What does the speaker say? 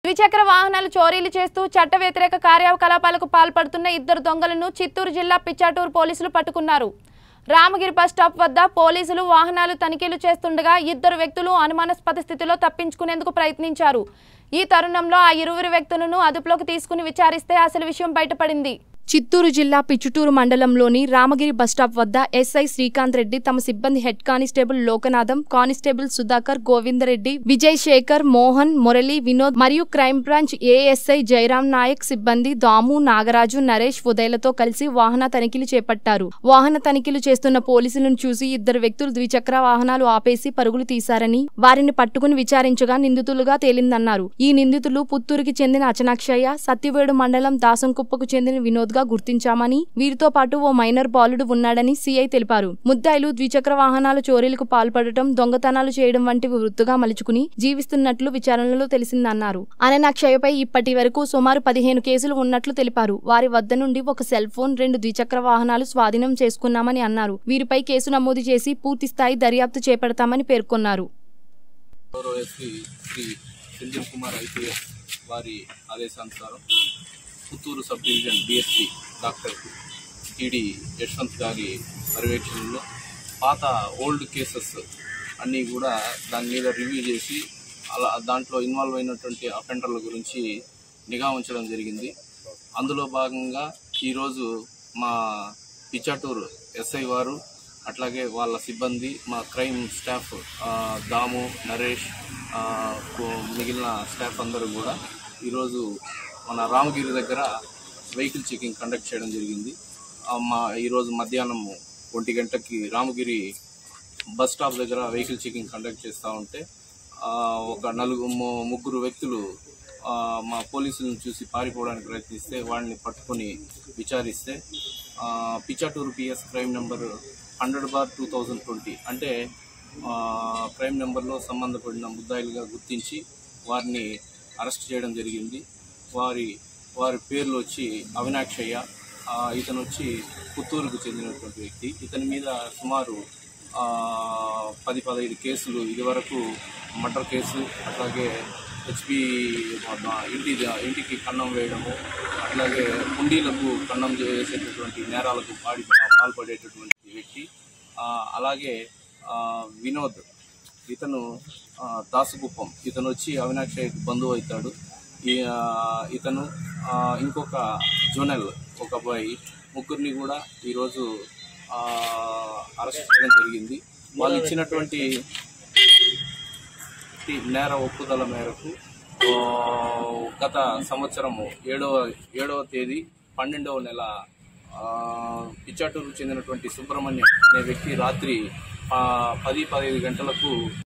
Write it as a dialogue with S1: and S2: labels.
S1: ద్విచక్ర వాహనాలు చోరీలు చేస్తూ చట్ట వ్యతిరేక కార్యకలాపాలకు పాల్పడుతున్న ఇద్దరు దొంగలను చిత్తూరు జిల్లా పిచ్చాటూరు పోలీసులు పట్టుకున్నారు రామగిరి బస్ స్టాప్ వద్ద పోలీసులు వాహనాలు తనిఖీలు చేస్తుండగా ఇద్దరు వ్యక్తులు అనుమానాస్పద స్థితిలో తప్పించుకునేందుకు ప్రయత్నించారు ఈ తరుణంలో ఆ ఇరువురు వ్యక్తులను అదుపులోకి తీసుకుని విచారిస్తే అసలు విషయం బయటపడింది చిత్తూరు జిల్లా పిచ్చుటూరు మండలంలోని రామగిరి బస్టాప్ వద్ద ఎస్ఐ శ్రీకాంత్ రెడ్డి తమ సిబ్బంది head constable Loknatham constable Sudhakar Govindareddy Vijay Shekhar Mohan Murali Vinod మరియు crime branch ASI Jayaram Naik సిబ్బంది దాము నాగరాజు నరేష్ ఉదయలతో కలిసి వాహన తనిఖీలు చేపట్టారు వాహన తనిఖీలు చేస్తున్న పోలీసులను చూసి ఇద్దరు వ్యక్తులు ద్విచక్ర వాహనాలు ఆపేసి పరుగులు తీశారని వారిని పట్టుకుని విచారించగా నిందితులుగా తేలిందన్నారు ఈ నిందితులు పుత్తూరుకి చెందిన అచనాక్షయ్య సత్యవేడు మండలం దాసంకుప్పకు చెందిన వినోద్ గా గుర్తించామని వీరితో పాటు ఓ మైనర్ బాలుడు ఉన్నాడని సీఐ తెలిపారు ముద్దాయిలు ద్విచక్ర వాహనాల చోరీలకు పాల్పడటం దొంగతనాలు చేయడం వంటి వృత్తుగా మలుచుకుని జీవిస్తున్నట్లు విచారణలో తెలిసిందన్నారు అననాక్షయ్యపై ఇప్పటి వరకు సుమారు పదిహేను కేసులు ఉన్నట్లు తెలిపారు వారి వద్ద నుండి ఒక సెల్ ఫోన్ రెండు ద్విచక్ర వాహనాలు స్వాధీనం చేసుకున్నామని అన్నారు వీరిపై కేసు నమోదు చేసి పూర్తి స్థాయి దర్యాప్తు చేపడతామని పేర్కొన్నారు
S2: గౌరవ ఎస్పీ శ్రీ సెంజిల్ కుమార్ ఐపీఎస్ వారి ఆదేశానుసారం Puttur sub division DSP doctor TD Yashwant గారి పర్యవేక్షణలో పాత ఓల్డ్ కేసెస్ అన్నీ కూడా దాని మీద రివ్యూ చేసి అలా దాంట్లో ఇన్వాల్వ్ అయినటువంటి అఫెండర్ల గురించి నిఘా ఉంచడం జరిగింది అందులో భాగంగా ఈరోజు మా పిచ్చాటూరు ఎస్ఐ వారు అట్లాగే వాళ్ళ సిబ్బంది మా క్రైమ్ స్టాఫ్ ఆ, దాము నరేష్ ఆ, కు- మిగిలిన స్టాఫ్ అందరూ కూడా ఈరోజు మన రామగిరి దగ్గర వెహికల్ చెకింగ్ కండక్ట్ చేయడం జరిగింది ఆ, మా ఈరోజు మధ్యాహ్నం ఒంటి గంటకి రామగిరి బస్ స్టాప్ దగ్గర వెహికల్ చెకింగ్ కండక్ట్ చేస్తూ ఉంటే ఆ, ఒక నలుగు ము- ముగ్గురు వ్యక్తులు ఆ, మా పోలీసులను చూసి పారిపోవడానికి ప్రయత్నిస్తే వాళ్ళని పట్టుకొని విచారిస్తే ఆ, Pichatur PS crime number hundred bar two thousand twenty అంటే ఆ, క్రైమ్ నెంబర్లో సంబంధపడిన ముద్దాయిలుగా గుర్తించి వారిని అరెస్ట్ చేయడం జరిగింది వారి వారి పేర్లు వచ్చి అవినాక్షయ్య ఆ, ఇతను వచ్చి పుత్తూరుకు చెందినటువంటి వ్యక్తి ఇతని మీద సుమారు ఆ, పది పదహైదు కేసులు ఇదివరకు మర్డర్ కేసు అట్లాగే హెచ్పి ఇంటి ఇంటికి కన్నం వేయడము అట్లాగే కుండీలకు కన్నం చేసేటటువంటి నేరాలకు పాడి పాల్పడేటటువంటి వ్యక్తి ఆ, అలాగే ఆ, వినోద్ ఇతను ఆ, దాసుకుప్పం ఇతను వచ్చి అవినాక్షయ్యకు బంధువు అవుతాడు ఈ ఆ, ఇతను ఆ, ఇంకొక జోనల్ ఒక అబ్బాయి ముగ్గురిని కూడా ఈరోజు ఆ, అరెస్ట్ చేయడం జరిగింది వాళ్ళు ఇచ్చినటువంటి ఈ నేర ఒప్పుదల మేరకు ఆ, గత సంవత్సరము ఏడవ ఏడవ తేదీ పన్నెండవ నెల ఆ, పిచ్చాటూరుకు చెందినటువంటి సుబ్రహ్మణ్యం అనే వ్యక్తి రాత్రి ఆ, పది పదహైదు గంటలకు